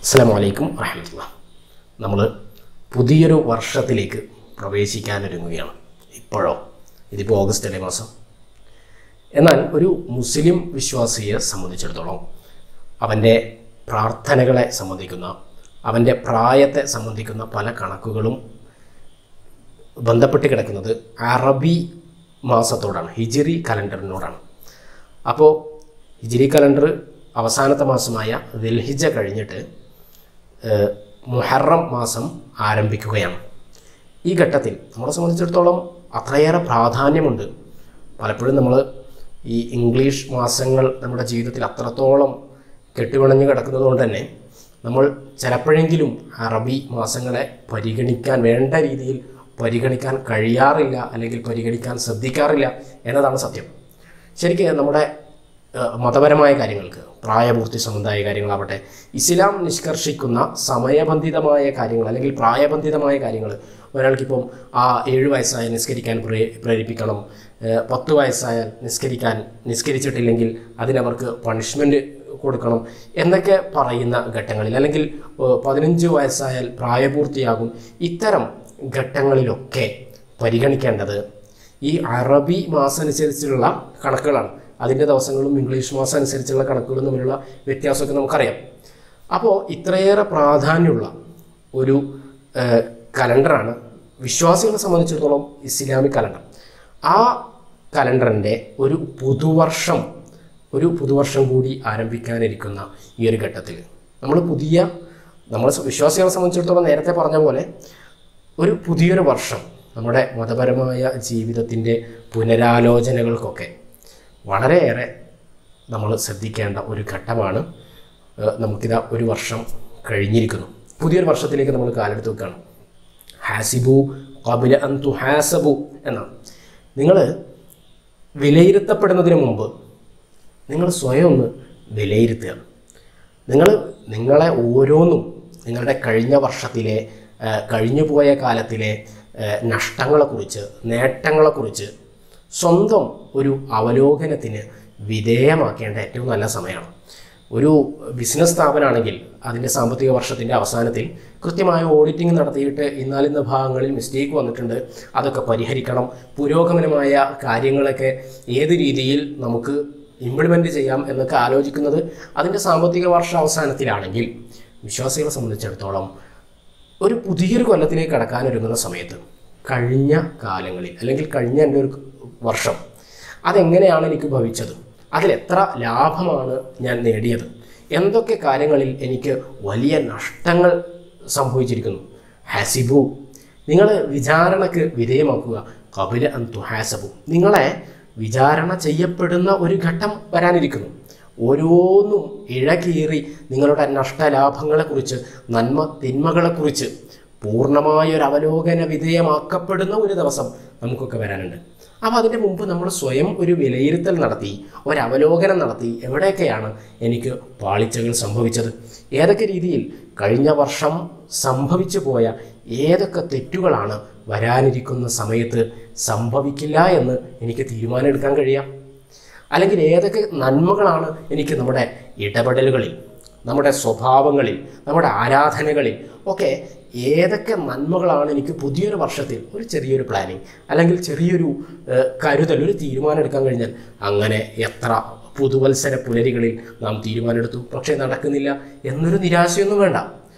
അസ്സാം വലൈക്കും വറഹമത്തുള്ള നമ്മൾ പുതിയൊരു വർഷത്തിലേക്ക് പ്രവേശിക്കാനൊരുങ്ങുകയാണ് ഇപ്പോഴോ ഇതിപ്പോൾ ഓഗസ്റ്റ് അല്ലേ മാസം എന്നാൽ ഒരു മുസ്ലിം വിശ്വാസിയെ സംബന്ധിച്ചിടത്തോളം അവൻ്റെ പ്രാർത്ഥനകളെ സംബന്ധിക്കുന്ന അവൻ്റെ പ്രായത്തെ സംബന്ധിക്കുന്ന പല കണക്കുകളും ബന്ധപ്പെട്ട് കിടക്കുന്നത് അറബി മാസത്തോടാണ് ഹിജിറി കലണ്ടറിനോടാണ് അപ്പോൾ ഹിജിരി കലണ്ടർ അവസാനത്തെ മാസമായ ദിൽഹിജ കഴിഞ്ഞിട്ട് ഏഹ്, മുഹറം മാസം ആരംഭിക്കുകയാണ് ഈ ഘട്ടത്തിൽ നമ്മളെ സംബന്ധിച്ചിടത്തോളം അത്രയേറെ പ്രാധാന്യമുണ്ട് പലപ്പോഴും നമ്മൾ ഈ ഇംഗ്ലീഷ് മാസങ്ങൾ നമ്മുടെ ജീവിതത്തിൽ അത്രത്തോളം കെട്ടുപിണഞ്ഞ് കിടക്കുന്നത് കൊണ്ട് തന്നെ നമ്മൾ ചിലപ്പോഴെങ്കിലും അറബി മാസങ്ങളെ പരിഗണിക്കാൻ വേണ്ട രീതിയിൽ പരിഗണിക്കാൻ കഴിയാറില്ല അല്ലെങ്കിൽ പരിഗണിക്കാൻ ശ്രദ്ധിക്കാറില്ല എന്നതാണ് സത്യം ശരിക്കും നമ്മുടെ ഏഹ്, മതപരമായ കാര്യങ്ങൾക്ക് പ്രായപൂർത്തി സംബന്ധമായ കാര്യങ്ങളാവട്ടെ ഇസ്ലാം നിഷ്കർഷിക്കുന്ന സമയബന്ധിതമായ കാര്യങ്ങൾ അല്ലെങ്കിൽ പ്രായബന്ധിതമായ കാര്യങ്ങൾ ഒരാൾക്കിപ്പം ആ ഏഴ് വയസ്സായ നിസ്കരിക്കാൻ പ്രേ പ്രേരിപ്പിക്കണം ഏഹ്, പത്ത് വയസ്സായാൽ നിസ്കരിക്കാൻ നിസ്കരിച്ചിട്ടില്ലെങ്കിൽ അതിനവർക്ക് പണിഷ്മെൻറ്റ് കൊടുക്കണം എന്നൊക്കെ പറയുന്ന ഘട്ടങ്ങളിൽ അല്ലെങ്കിൽ ഏഹ്, പതിനഞ്ച് വയസ്സായാൽ പ്രായപൂർത്തിയാകും ഇത്തരം ഘട്ടങ്ങളിലൊക്കെ പരിഗണിക്കേണ്ടത് ഈ അറബി മാസം അനുസരിച്ചുള്ള കണക്കുകളാണ് അതിൻ്റെ ദിവസങ്ങളും ഇംഗ്ലീഷ് മാസം അനുസരിച്ചുള്ള കണക്കുകളും തമ്മിലുള്ള വ്യത്യാസമൊക്കെ നമുക്കറിയാം അപ്പോൾ ഇത്രയേറെ പ്രാധാന്യമുള്ള ഒരു ഏഹ്, കലണ്ടറാണ് വിശ്വാസികളെ സംബന്ധിച്ചിടത്തോളം ഇസ്ലാമിക് കലണ്ടർ ആ കലണ്ടറിൻ്റെ ഒരു പുതുവർഷം ഒരു പുതുവർഷം കൂടി ആരംഭിക്കാനിരിക്കുന്ന ഈ ഒരു ഘട്ടത്തിൽ നമ്മൾ പുതിയ നമ്മൾ വിശ്വാസികളെ സംബന്ധിച്ചിടത്തോളം നേരത്തെ പറഞ്ഞ പോലെ ഒരു പുതിയൊരു വർഷം നമ്മുടെ മതപരമായ ജീവിതത്തിൻ്റെ പുനരാലോചനകൾക്കൊക്കെ വളരെയേറെ നമ്മൾ ശ്രദ്ധിക്കേണ്ട ഒരു ഘട്ടമാണ് ഏഹ് നമുക്കിതാ ഒരു വർഷം കഴിഞ്ഞിരിക്കുന്നു പുതിയൊരു വർഷത്തിലേക്ക് നമ്മൾ കാലെടുത്ത് വെക്കുകയാണ് ഹാസിബു കബില അൻ തുഹാസബു എന്നാണ് നിങ്ങൾ വിലയിരുത്തപ്പെടുന്നതിന് മുമ്പ് നിങ്ങൾ സ്വയം ഒന്ന് വിലയിരുത്തുക നിങ്ങൾ നിങ്ങളെ ഓരോന്നും നിങ്ങളുടെ കഴിഞ്ഞ വർഷത്തിലെ ആ, കഴിഞ്ഞു പോയ കാലത്തിലെ ആ, നഷ്ടങ്ങളെക്കുറിച്ച് നേട്ടങ്ങളെക്കുറിച്ച് സ്വന്തം ഒരു അവലോകനത്തിന് വിധേയമാക്കേണ്ട ഏറ്റവും നല്ല സമയമാണ് ഒരു ബിസിനസ് സ്ഥാപനമാണെങ്കിൽ അതിൻ്റെ സാമ്പത്തിക വർഷത്തിൻ്റെ അവസാനത്തിൽ കൃത്യമായ ഓഡിറ്റിംഗ് നടത്തിയിട്ട് ഇന്നാലിന്ന ഭാഗങ്ങളിൽ മിസ്റ്റേക്ക് വന്നിട്ടുണ്ട് അതൊക്കെ പരിഹരിക്കണം പുരോഗമനമായ കാര്യങ്ങളൊക്കെ ഏത് രീതിയിൽ നമുക്ക് ഇംപ്ലിമെൻ്റ് ചെയ്യാം എന്നൊക്കെ ആലോചിക്കുന്നത് അതിൻ്റെ സാമ്പത്തിക വർഷ അവസാനത്തിലാണെങ്കിൽ വിശ്വാസികളെ സംബന്ധിച്ചിടത്തോളം ഒരു പുതിയൊരു കൊല്ലത്തിലേക്ക് കടക്കാനൊരുങ്ങുന്ന സമയത്ത് കഴിഞ്ഞ കാലങ്ങളിൽ അല്ലെങ്കിൽ കഴിഞ്ഞ എൻ്റെ ഒരു വർഷം അതെങ്ങനെയാണ് എനിക്ക് ഭവിച്ചത് അതിലെത്ര ലാഭമാണ് ഞാൻ നേടിയത് എന്തൊക്കെ കാര്യങ്ങളിൽ എനിക്ക് വലിയ നഷ്ടങ്ങൾ സംഭവിച്ചിരിക്കുന്നു ഹസിബു നിങ്ങൾ വിചാരണക്ക് വിധേയമാക്കുക കപില അൻ തുഹാസബു നിങ്ങളെ വിചാരണ ചെയ്യപ്പെടുന്ന ഒരു ഘട്ടം വരാനിരിക്കുന്നു ഓരോന്നും ഇഴകീറി നിങ്ങളുടെ നഷ്ടലാഭങ്ങളെക്കുറിച്ച് നന്മ തിന്മകളെക്കുറിച്ച് പൂർണ്ണമായ ഒരു അവലോകന വിധേയമാക്കപ്പെടുന്ന ഒരു ദിവസം നമുക്കൊക്കെ വരാനുണ്ട് അപ്പോൾ അതിൻ്റെ മുമ്പ് നമ്മൾ സ്വയം ഒരു വിലയിരുത്തൽ നടത്തി ഒരു അവലോകനം നടത്തി എവിടെയൊക്കെയാണ് എനിക്ക് പാളിച്ചകൾ സംഭവിച്ചത് ഏതൊക്കെ രീതിയിൽ കഴിഞ്ഞ വർഷം സംഭവിച്ചു പോയ ഏതൊക്കെ തെറ്റുകളാണ് വരാനിരിക്കുന്ന സമയത്ത് സംഭവിക്കില്ല എന്ന് എനിക്ക് തീരുമാനമെടുക്കാൻ കഴിയാം അല്ലെങ്കിൽ ഏതൊക്കെ നന്മകളാണ് എനിക്ക് നമ്മുടെ ഇടപെടലുകളിൽ നമ്മുടെ സ്വഭാവങ്ങളിൽ നമ്മുടെ ആരാധനകളിൽ ഒക്കെ ഏതൊക്കെ നന്മകളാണ് എനിക്ക് പുതിയൊരു വർഷത്തിൽ ഒരു ചെറിയൊരു പ്ലാനിങ് അല്ലെങ്കിൽ ചെറിയൊരു ഏഹ്, കരുതൽ ഒരു തീരുമാനം എടുക്കാൻ കഴിഞ്ഞാൽ അങ്ങനെ എത്ര പുതുവത്സര പുലരികളിൽ നാം തീരുമാനമെടുത്തു പക്ഷേ നടക്കുന്നില്ല എന്നൊരു നിരാശയൊന്നും വേണ്ട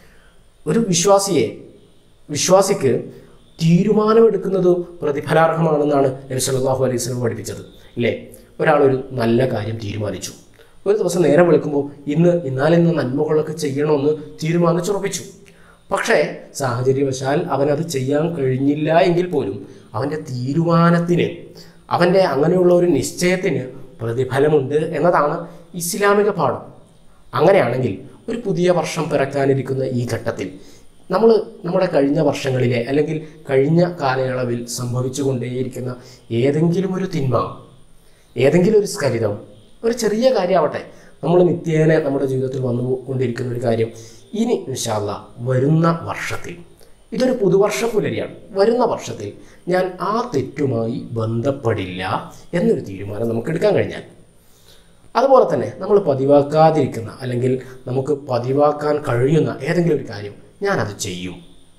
ഒരു വിശ്വാസിയെ വിശ്വാസിക്ക് തീരുമാനമെടുക്കുന്നത് പ്രതിഫലാർഹമാണെന്നാണ് നബി സല്ലല്ലാഹു അലൈഹി വസല്ലം പഠിപ്പിച്ചത് ഇല്ലേ ഒരാളൊരു നല്ല കാര്യം തീരുമാനിച്ചു ഒരു ദിവസം നേരം വിളിക്കുമ്പോൾ ഇന്ന് ഇന്നാലിന്ന് നന്മകളൊക്കെ ചെയ്യണമെന്ന് തീരുമാനിച്ചുറപ്പിച്ചു പക്ഷേ സാഹചര്യവശാൽ അവനത് ചെയ്യാൻ കഴിഞ്ഞില്ല എങ്കിൽ പോലും അവൻ്റെ തീരുമാനത്തിന് അവൻ്റെ അങ്ങനെയുള്ള ഒരു നിശ്ചയത്തിന് പ്രതിഫലമുണ്ട് എന്നതാണ് ഇസ്ലാമിക പാഠം അങ്ങനെയാണെങ്കിൽ ഒരു പുതിയ വർഷം പിറക്കാനിരിക്കുന്ന ഈ ഘട്ടത്തിൽ നമ്മൾ നമ്മുടെ കഴിഞ്ഞ വർഷങ്ങളിലെ അല്ലെങ്കിൽ കഴിഞ്ഞ കാലയളവിൽ സംഭവിച്ചുകൊണ്ടേയിരിക്കുന്ന ഏതെങ്കിലും ഒരു തിന്മ ഏതെങ്കിലും ഒരു സ്ഖലിതം ഒരു ചെറിയ കാര്യമാവട്ടെ നമ്മൾ നിത്യേന നമ്മുടെ ജീവിതത്തിൽ വന്നുകൊണ്ടിരിക്കുന്ന ഒരു കാര്യം ഇനി ഇൻഷാല്ല വരുന്ന വർഷത്തിൽ ഇതൊരു പുതുവർഷ പുലരിയാണ് വരുന്ന വർഷത്തിൽ ഞാൻ ആ തെറ്റുമായി ബന്ധപ്പെടില്ല എന്നൊരു തീരുമാനം നമുക്ക് എടുക്കാൻ കഴിഞ്ഞാൽ അതുപോലെ തന്നെ നമ്മൾ പതിവാക്കാതിരിക്കുന്ന അല്ലെങ്കിൽ നമുക്ക് പതിവാക്കാൻ കഴിയുന്ന ഏതെങ്കിലും ഒരു കാര്യം ഞാനത് ചെയ്യും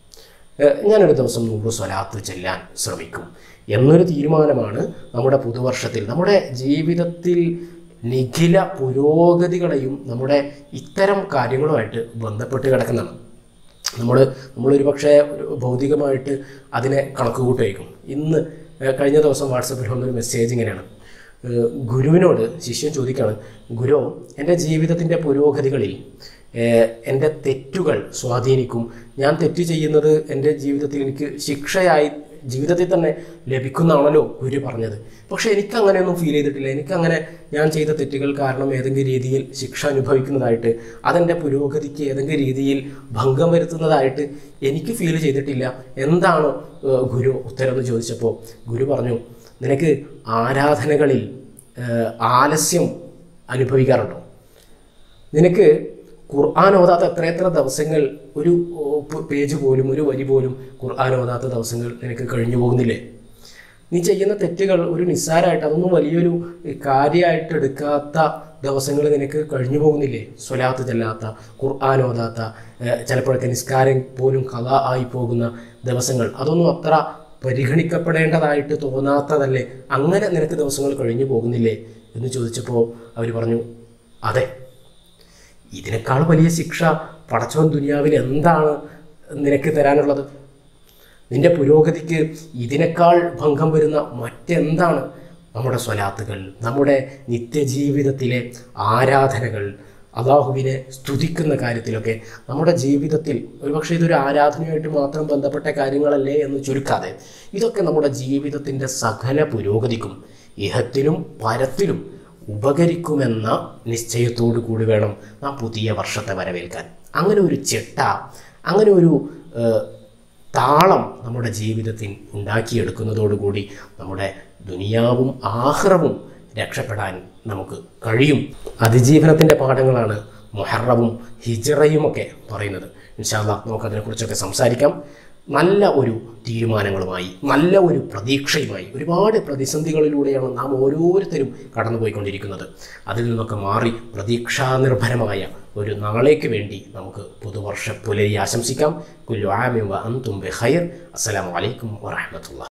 ഏഹ് ഞാനൊരു ദിവസം നൂറ് സ്വലാത്ത് ചെല്ലാൻ ശ്രമിക്കും എന്നൊരു തീരുമാനമാണ് നമ്മുടെ പുതുവർഷത്തിൽ നമ്മുടെ ജീവിതത്തിൽ നിഖില പുരോഗതികളെയും നമ്മുടെ ഇത്തരം കാര്യങ്ങളുമായിട്ട് ബന്ധപ്പെട്ട് കിടക്കുന്നതാണ് നമ്മൾ നമ്മളൊരു പക്ഷേ ഒരു ഭൗതികമായിട്ട് അതിനെ കണക്ക് കൂട്ടുമായിരിക്കും ഇന്ന് ഏഹ് കഴിഞ്ഞ ദിവസം വാട്സപ്പിൽ വന്നൊരു മെസ്സേജ് ഇങ്ങനെയാണ് ഏഹ് ഗുരുവിനോട് ശിഷ്യൻ ചോദിക്കുകയാണ് ഗുരു എൻ്റെ ജീവിതത്തിൻ്റെ പുരോഗതികളിൽ ഏഹ് എൻ്റെ തെറ്റുകൾ സ്വാധീനിക്കും ഞാൻ തെറ്റ് ചെയ്യുന്നത് എൻ്റെ ജീവിതത്തിൽ എനിക്ക് ശിക്ഷയായി ജീവിതത്തിൽ തന്നെ ലഭിക്കുന്നതാണല്ലോ ഗുരു പറഞ്ഞത് പക്ഷേ എനിക്ക് അങ്ങനെയൊന്നും ഫീൽ ചെയ്തിട്ടില്ല എനിക്കങ്ങനെ ഞാൻ ചെയ്ത തെറ്റുകൾ കാരണം ഏതെങ്കിലും രീതിയിൽ ശിക്ഷ അനുഭവിക്കുന്നതായിട്ട് അതെൻ്റെ പുരോഗതിക്ക് ഏതെങ്കിലും രീതിയിൽ ഭംഗം വരുത്തുന്നതായിട്ട് എനിക്ക് ഫീൽ ചെയ്തിട്ടില്ല എന്താണ് ഏഹ് ഗുരു ഉത്തരം എന്ന് ചോദിച്ചപ്പോൾ ഗുരു പറഞ്ഞു നിനക്ക് ആരാധനകളിൽ ഏഹ് ആലസ്യം അനുഭവിക്കാറുണ്ടോ നിനക്ക് ഖുർആൻ ഓതാത്ത എത്രയെത്ര ദിവസങ്ങൾ ഒരു ഓ, പ് പേജ് പോലും ഒരു വരി പോലും ഖുർആൻ ഓതാത്ത ദിവസങ്ങൾ നിനക്ക് കഴിഞ്ഞു പോകുന്നില്ലേ നീ ചെയ്യുന്ന തെറ്റുകൾ ഒരു നിസ്സാരമായിട്ട് അതൊന്നും വലിയൊരു കാര്യമായിട്ട് എടുക്കാത്ത ദിവസങ്ങൾ നിനക്ക് കഴിഞ്ഞു പോകുന്നില്ലേ സ്വലാത്ത് ചെല്ലാത്ത ഖുർആൻ ഓതാത്ത ഏഹ്, ചിലപ്പോഴൊക്കെ നിസ്കാരം പോലും കഥ ആയി പോകുന്ന ദിവസങ്ങൾ അതൊന്നും അത്ര പരിഗണിക്കപ്പെടേണ്ടതായിട്ട് തോന്നാത്തതല്ലേ അങ്ങനെ നിനക്ക് ദിവസങ്ങൾ കഴിഞ്ഞു പോകുന്നില്ലേ എന്ന് ചോദിച്ചപ്പോൾ അവർ പറഞ്ഞു അതെ ഇതിനേക്കാൾ വലിയ ശിക്ഷ പടച്ചവൻ ദുനിയാവിൽ എന്താണ് നിനക്ക് തരാനുള്ളത് നിന്റെ പുരോഗതിക്ക് ഇതിനേക്കാൾ ഭംഗം വരുന്ന മറ്റെന്താണ് നമ്മുടെ സ്വലാത്തുകൾ നമ്മുടെ നിത്യജീവിതത്തിലെ ആരാധനകൾ അള്ളാഹുവിനെ സ്തുതിക്കുന്ന കാര്യത്തിലൊക്കെ നമ്മുടെ ജീവിതത്തിൽ ഒരുപക്ഷെ ഇതൊരു ആരാധനയുമായിട്ട് മാത്രം ബന്ധപ്പെട്ട കാര്യങ്ങളല്ലേ എന്ന് ചുരുക്കാതെ ഇതൊക്കെ നമ്മുടെ ജീവിതത്തിൻ്റെ സകല പുരോഗതിക്കും ഇഹത്തിലും പരത്തിലും ഉപകരിക്കുമെന്ന നിശ്ചയത്തോടു കൂടി വേണം നാം പുതിയ വർഷത്തെ വരവേൽക്കാൻ അങ്ങനെ ഒരു ചിട്ട അങ്ങനെ ഒരു ഏഹ്, താളം നമ്മുടെ ജീവിതത്തിൽ ഉണ്ടാക്കിയെടുക്കുന്നതോടുകൂടി നമ്മുടെ ദുനിയാവും ആഹ്റവും രക്ഷപ്പെടാൻ നമുക്ക് കഴിയും അതിജീവനത്തിൻ്റെ പാഠങ്ങളാണ് മൊഹറവും ഹിജറയുമൊക്കെ പറയുന്നത് ഇൻഷാല്ല നമുക്കതിനെക്കുറിച്ചൊക്കെ സംസാരിക്കാം നല്ല ഒരു തീരുമാനങ്ങളുമായി നല്ല ഒരു പ്രതീക്ഷയുമായി ഒരുപാട് പ്രതിസന്ധികളിലൂടെയാണ് നാം ഓരോരുത്തരും കടന്നുപോയിക്കൊണ്ടിരിക്കുന്നത് അതിൽ നിന്നൊക്കെ മാറി പ്രതീക്ഷാനിർഭരമായ ഒരു നാളേക്ക് വേണ്ടി നമുക്ക് പുതുവർഷ പുലരി ആശംസിക്കാം കുല്ലു ആമിൻ വ അൻതും ബിഖൈർ അസ്സലാമു അലൈക്കും വറഹ്മത്തുള്ളാഹി